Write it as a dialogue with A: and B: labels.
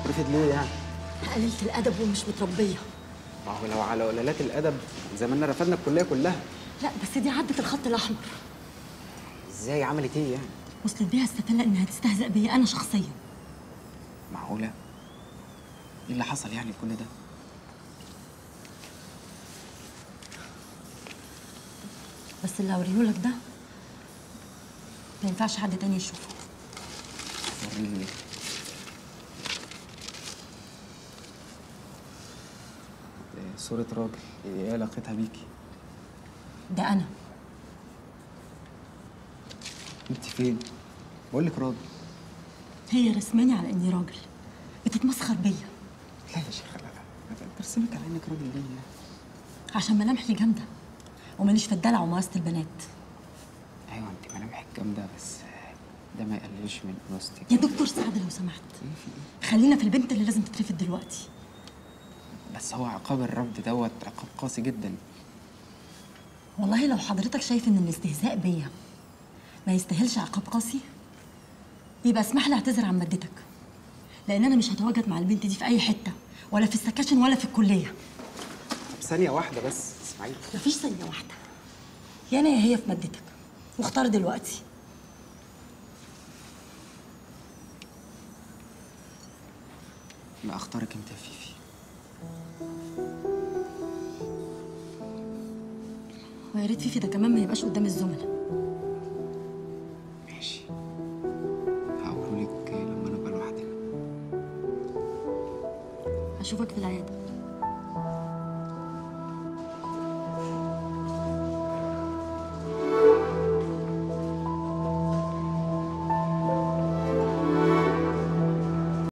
A: تترفض ليه يعني؟
B: قليلة الأدب ومش متربية
A: ما هو لو على قلالات الادب زماننا رفضنا الكليه كلها
B: لا بس دي عدت الخط الأحمر
A: ازاي عملت ايه يعني؟
B: وصلت بيها استفلة إنها تستهزأ بيا أنا شخصيا
A: معقوله؟ ايه اللي حصل يعني في كل ده؟
B: بس اللي هوريهولك ده ما ينفعش حد تاني يشوفه
A: وريني ليه؟ إيه، صورة راجل ايه علاقتها بيكي؟
B: ده أنا
A: انت فين؟ بقول لك راجل
B: هي رسماني على إني راجل بتتمسخر بيا
A: لا يا شيخة لا لا برسمك على انك راجل ليه يعني؟
B: عشان ملامحي جامدة وماليش في الدلع ومقاسة البنات
A: ايوه انت ملامحك جامده بس ده ما يقللش من انوثتك
B: يا دكتور سعد لو سمحت
A: ايه في ايه؟
B: خلينا في البنت اللي لازم تترفض دلوقتي
A: بس هو عقاب الرفض دوت عقاب قاسي جدا
B: والله لو حضرتك شايف ان الاستهزاء بيا ما يستاهلش عقاب قاسي يبقى اسمح لي اعتذر عن مادتك لان انا مش هتواجد مع البنت دي في اي حته ولا في السكاشن ولا في الكليه
A: طب ثانيه واحده بس اسمعي
B: مفيش ثانيه واحده يا انا يا هي في مادتك واختار دلوقتي
A: لا اختارك انت يا فيفي
B: ويا ريت فيفي ده كمان ما يبقاش قدام الزملاء
A: ماشي هقولهولك لما نبقى لوحدنا
B: هشوفك في العياده